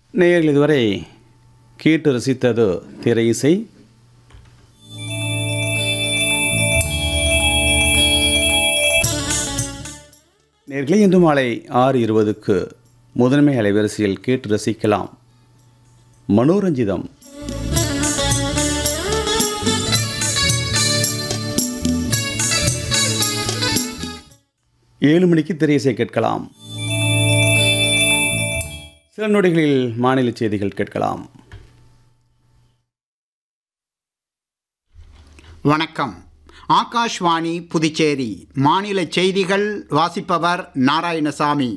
நேயர்கள் இதுவரை கேட்டு ரசித்தது திரை இசை நேர்களே இன்று மாலை ஆறு இருபதுக்கு முதன்மை அலைவரிசையில் கேட்டு ரசிக்கலாம் மனோரஞ்சிதம் ஏழு மணிக்கு திரை இசை கேட்கலாம் சில நொடிகளில் மாநில செய்திகள் கேட்கலாம் வணக்கம் ஆகாஷ்வாணி புதுச்சேரி மாநில செய்திகள் வாசிப்பவர் நாராயணசாமி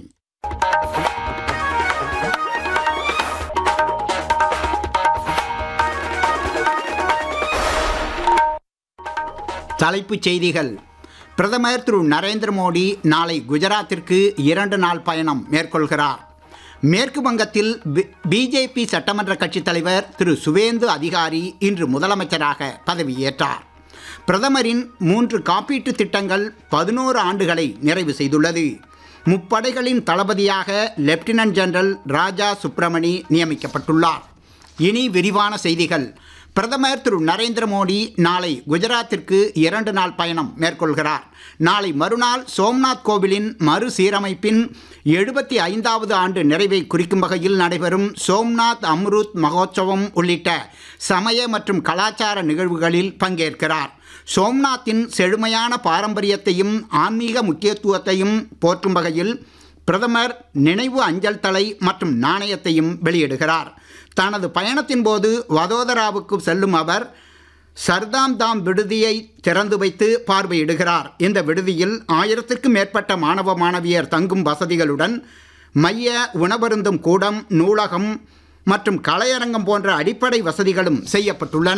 தலைப்புச் செய்திகள் பிரதமர் திரு நரேந்திர மோடி நாளை குஜராத்திற்கு இரண்டு நாள் பயணம் மேற்கொள்கிறார் மேற்கு வங்கத்தில் பி- பிஜேபி சட்டமன்ற கட்சித் தலைவர் திரு சுவேந்து அதிகாரி இன்று முதலமைச்சராக பதவியேற்றார் பிரதமரின் மூன்று காப்பீட்டு திட்டங்கள் பதினோரு ஆண்டுகளை நிறைவு செய்துள்ளது முப்படைகளின் தளபதியாக லெப்டினன்ட் ஜெனரல் ராஜா சுப்பிரமணி நியமிக்கப்பட்டுள்ளார் இனி விரிவான செய்திகள் பிரதமர் திரு நரேந்திர மோடி நாளை குஜராத்திற்கு இரண்டு நாள் பயணம் மேற்கொள்கிறார் நாளை மறுநாள் சோம்நாத் கோவிலின் மறுசீரமைப்பின் எழுபத்தி ஐந்தாவது ஆண்டு நிறைவை குறிக்கும் வகையில் நடைபெறும் சோம்நாத் அம்ருத் மகோத்சவம் உள்ளிட்ட சமய மற்றும் கலாச்சார நிகழ்வுகளில் பங்கேற்கிறார் சோம்நாத்தின் செழுமையான பாரம்பரியத்தையும் ஆன்மீக முக்கியத்துவத்தையும் போற்றும் வகையில் பிரதமர் நினைவு அஞ்சல் தலை மற்றும் நாணயத்தையும் வெளியிடுகிறார் தனது பயணத்தின் போது வதோதராவுக்கு செல்லும் அவர் சர்தாம் தாம் விடுதியை திறந்து வைத்து பார்வையிடுகிறார் இந்த விடுதியில் ஆயிரத்திற்கும் மேற்பட்ட மாணவ மாணவியர் தங்கும் வசதிகளுடன் மைய உணவருந்தும் கூடம் நூலகம் மற்றும் கலையரங்கம் போன்ற அடிப்படை வசதிகளும் செய்யப்பட்டுள்ளன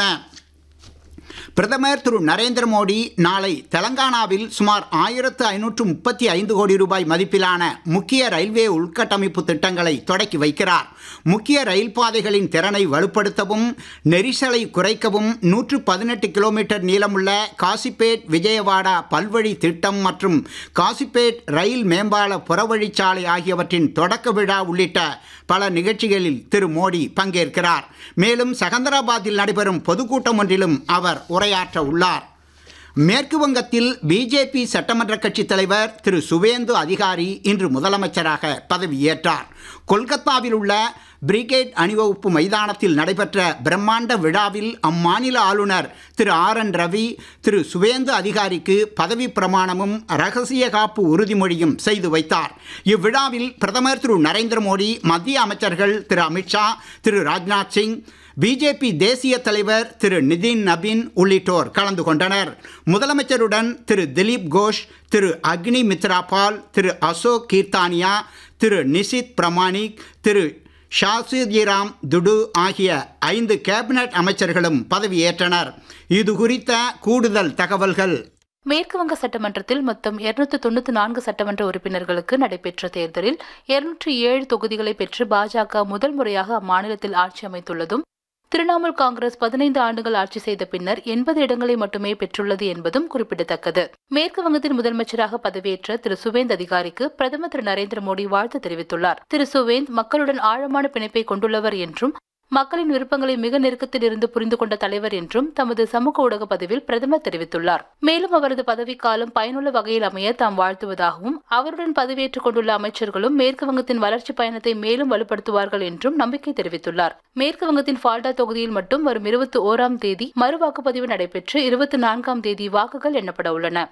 பிரதமர் திரு நரேந்திர மோடி நாளை தெலங்கானாவில் சுமார் ஆயிரத்து ஐநூற்று முப்பத்தி ஐந்து கோடி ரூபாய் மதிப்பிலான முக்கிய ரயில்வே உள்கட்டமைப்பு திட்டங்களை தொடக்கி வைக்கிறார் முக்கிய ரயில் பாதைகளின் திறனை வலுப்படுத்தவும் நெரிசலை குறைக்கவும் நூற்று பதினெட்டு கிலோமீட்டர் நீளமுள்ள காசிப்பேட் விஜயவாடா பல்வழி திட்டம் மற்றும் காசிப்பேட் ரயில் மேம்பால புறவழிச்சாலை ஆகியவற்றின் தொடக்க விழா உள்ளிட்ட பல நிகழ்ச்சிகளில் திரு மோடி பங்கேற்கிறார் மேலும் செகந்தராபாத்தில் நடைபெறும் பொதுக்கூட்டம் ஒன்றிலும் அவர் உரையாற்ற உள்ளார் மேற்கு வங்கத்தில் பிஜேபி சட்டமன்ற கட்சித் தலைவர் திரு சுவேந்து அதிகாரி இன்று முதலமைச்சராக பதவியேற்றார் கொல்கத்தாவில் உள்ள பிரிகேட் அணிவகுப்பு மைதானத்தில் நடைபெற்ற பிரம்மாண்ட விழாவில் அம்மாநில ஆளுநர் திரு ஆர் என் ரவி திரு சுவேந்து அதிகாரிக்கு பதவி பிரமாணமும் ரகசிய காப்பு உறுதிமொழியும் செய்து வைத்தார் இவ்விழாவில் பிரதமர் திரு நரேந்திர மோடி மத்திய அமைச்சர்கள் திரு அமித்ஷா திரு ராஜ்நாத் சிங் பிஜேபி தேசிய தலைவர் திரு நிதின் நபின் உள்ளிட்டோர் கலந்து கொண்டனர் முதலமைச்சருடன் திரு திலீப் கோஷ் திரு அக்னி மித்ரா பால் திரு அசோக் கீர்த்தானியா திரு நிசித் பிரமாணிக் திரு ஷாசிஜிராம் துடு ஆகிய ஐந்து கேபினட் அமைச்சர்களும் பதவியேற்றனர் இது குறித்த கூடுதல் தகவல்கள் மேற்கு வங்க சட்டமன்றத்தில் மொத்தம் இருநூத்தி தொண்ணூத்தி நான்கு சட்டமன்ற உறுப்பினர்களுக்கு நடைபெற்ற தேர்தலில் இருநூற்றி ஏழு தொகுதிகளை பெற்று பாஜக முதல் முறையாக அம்மாநிலத்தில் ஆட்சி அமைத்துள்ளதும் திரிணாமுல் காங்கிரஸ் பதினைந்து ஆண்டுகள் ஆட்சி செய்த பின்னர் எண்பது இடங்களை மட்டுமே பெற்றுள்ளது என்பதும் குறிப்பிடத்தக்கது மேற்கு வங்கத்தின் முதலமைச்சராக பதவியேற்ற திரு சுவேந்த் அதிகாரிக்கு பிரதமர் திரு நரேந்திர மோடி வாழ்த்து தெரிவித்துள்ளார் திரு சுவேந்த் மக்களுடன் ஆழமான பிணைப்பை கொண்டுள்ளவர் என்றும் மக்களின் விருப்பங்களை மிக நெருக்கத்தில் இருந்து புரிந்து கொண்ட தலைவர் என்றும் தமது சமூக ஊடக பதிவில் பிரதமர் தெரிவித்துள்ளார் மேலும் அவரது பதவிக்காலம் பயனுள்ள வகையில் அமைய தாம் வாழ்த்துவதாகவும் அவருடன் பதவியேற்றுக் கொண்டுள்ள அமைச்சர்களும் மேற்கு வங்கத்தின் வளர்ச்சி பயணத்தை மேலும் வலுப்படுத்துவார்கள் என்றும் நம்பிக்கை தெரிவித்துள்ளார் மேற்கு வங்கத்தின் ஃபால்டா தொகுதியில் மட்டும் வரும் இருபத்தி ஓராம் தேதி மறு வாக்குப்பதிவு நடைபெற்று இருபத்தி நான்காம் தேதி வாக்குகள் எண்ணப்பட உள்ளன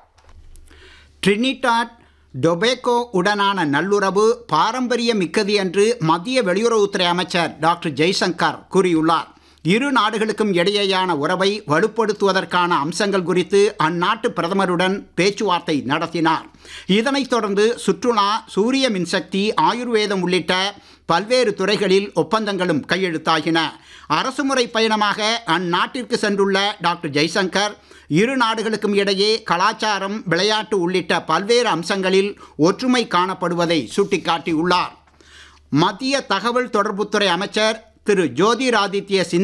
ட்ரினிடாட் டொபேக்கோ உடனான நல்லுறவு பாரம்பரிய மிக்கது என்று மத்திய வெளியுறவுத்துறை அமைச்சர் டாக்டர் ஜெய்சங்கர் கூறியுள்ளார் இரு நாடுகளுக்கும் இடையேயான உறவை வலுப்படுத்துவதற்கான அம்சங்கள் குறித்து அந்நாட்டு பிரதமருடன் பேச்சுவார்த்தை நடத்தினார் இதனைத் தொடர்ந்து சுற்றுலா சூரிய மின்சக்தி ஆயுர்வேதம் உள்ளிட்ட பல்வேறு துறைகளில் ஒப்பந்தங்களும் கையெழுத்தாகின அரசுமுறை பயணமாக அந்நாட்டிற்கு சென்றுள்ள டாக்டர் ஜெய்சங்கர் இரு நாடுகளுக்கும் இடையே கலாச்சாரம் விளையாட்டு உள்ளிட்ட பல்வேறு அம்சங்களில் ஒற்றுமை காணப்படுவதை சுட்டிக்காட்டியுள்ளார் மத்திய தகவல் தொடர்புத்துறை அமைச்சர் திரு ஜோதிராதித்ய சிந்தியா